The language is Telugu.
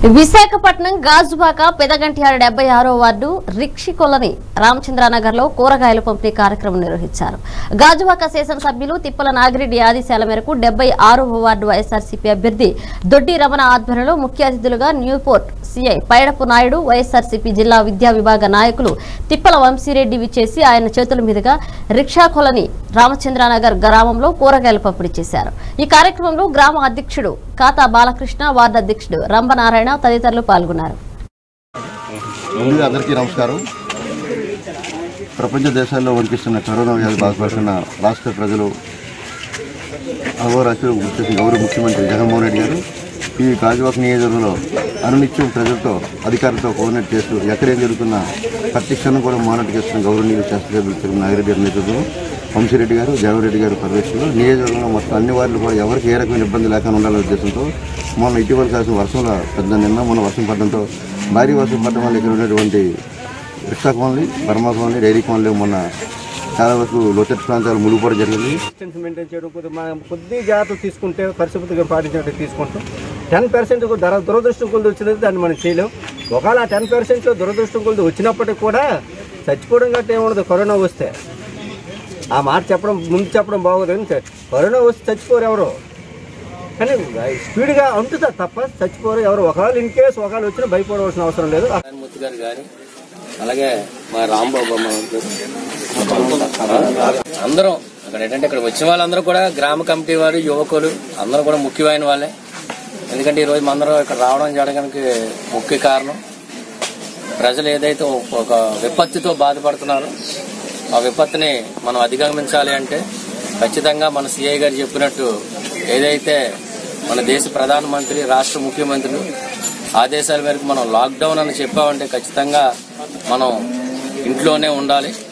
విశాఖపట్నం గాజువాక పెదగంటియాల డెబ్బై ఆరో వార్డు రిక్షి కొలని రామచంద్రనగర్ లో కూరగాయల పంపిణీ కార్యక్రమం నిర్వహించారు గాజువాక శాసనసభ్యులు తిప్పల నాగిరెడ్డి ఆదేశాల మేరకు డెబ్బై ఆరవ వార్డు వైఎస్ఆర్సీపీ అభ్యర్థి దొడ్డి రమణ ఆధ్వర్యంలో ముఖ్య అతిథులుగా New Port CI Paidapu Naidu YSRCP జిల్లా విద్యా విభాగ నాయకులు తిప్పల వంశీరెడ్డి విచ్చేసి ఆయన చేతుల మీదుగా రిక్షా కొలని రామచంద్రనగర్ గ్రామంలో కూరగాయలు పంపిణీ చేశారు ఈ కార్యక్రమంలో గ్రామ అధ్యక్షుడు కాతా బాలకృష్ణ వార్డు అధ్యక్షుడు రంభనారాయణ తదితరులు పాల్గొన్నారు ముందుగా అందరికీ నమస్కారం ప్రపంచ దేశాల్లో వణికిస్తున్న కరోనా వ్యాధి బాధపడుతున్న రాష్ట్ర ప్రజలు అహోరాష్ట్ర గౌరవ ముఖ్యమంత్రి జగన్మోహన్ రెడ్డి గారు ఈ గాజువాక నియోజకవర్గంలో అనునిత్యం ప్రజలతో అధికారులతో కోఆర్డినేట్ చేస్తూ ఎక్కడేం జరుగుతున్న ప్రతి క్షణం కూడా మానిటర్ చేస్తున్న గౌరవనీయులు శాస్త్రసభ్యులు తిరుమల నాగిరెడ్డి గారి నేతృత్వంలో వంశీరెడ్డి గారు జగన్రెడ్డి గారు పర్యవేక్షణలో నియోజకవర్గంలో మొత్తం అన్ని వార్డులు కూడా ఎవరికి ఏ రకమైన ఇబ్బంది లేకుండా ఉండాలనే ఉద్దేశంతో మొన్న ఇటీవల కాసిన వర్షంలో పెద్ద నిన్న మొన్న వర్షం పడడంతో భారీ వర్షం పడడం వల్ల ఇక్కడ ఉన్నటువంటి rickshaw colony Burma colony dairy colony మొన్న చాలా వరకు లోతట్టు ప్రాంతాలు మునిగిపోవడం జరిగింది డిస్టెన్స్ మెయింటైన్ చేయడం కొద్దిగా మనం కొద్ది జాగ్రత్తలు తీసుకుంటే పరిశుభ్రతగా పాటించినట్టు తీసుకుంటాం టెన్ పర్సెంట్ ధర దురదృష్టం కొద్ది వచ్చినది దాన్ని మనం చేయలేం ఒకవేళ టెన్ పర్సెంట్లో దురదృష్టం కొద్ది వచ్చినప్పటికి కూడా చచ్చిపోవడం గట్ట ఏముండదు కరోనా వస్తే ఆ మాట చెప్పడం ముందు చెప్పడం బాగోదు కానీ కరోనా వస్తే చచ్చిపోరు ఎవరు కానీ స్పీడ్గా అంటుతుంది తప్ప చచ్చిపోరు ఎవరు ఒకవేళ ఇన్ కేసు ఒకవేళ వచ్చినా భయపడవలసిన అవసరం లేదు నారాయణమూర్తి గారు కానీ అలాగే మా రాంబాబు అమ్మ అందరం అక్కడ ఏంటంటే ఇక్కడ వచ్చిన వాళ్ళందరూ కూడా గ్రామ కమిటీ వారు యువకులు అందరూ కూడా ముఖ్యమైన వాళ్ళే ఎందుకంటే ఈరోజు అందరూ ఇక్కడ రావడం జరగడానికి ముఖ్య కారణం ప్రజలు ఏదైతే ఒక విపత్తితో బాధపడుతున్నారో ఆ విపత్తుని మనం అధిగమించాలి అంటే ఖచ్చితంగా మన సిఐ గారు చెప్పినట్టు ఏదైతే మన దేశ ప్రధానమంత్రి రాష్ట్ర ముఖ్యమంత్రులు ఆదేశాల మేరకు మనం లాక్డౌన్ అని చెప్పామంటే ఖచ్చితంగా మనం ఇంట్లోనే ఉండాలి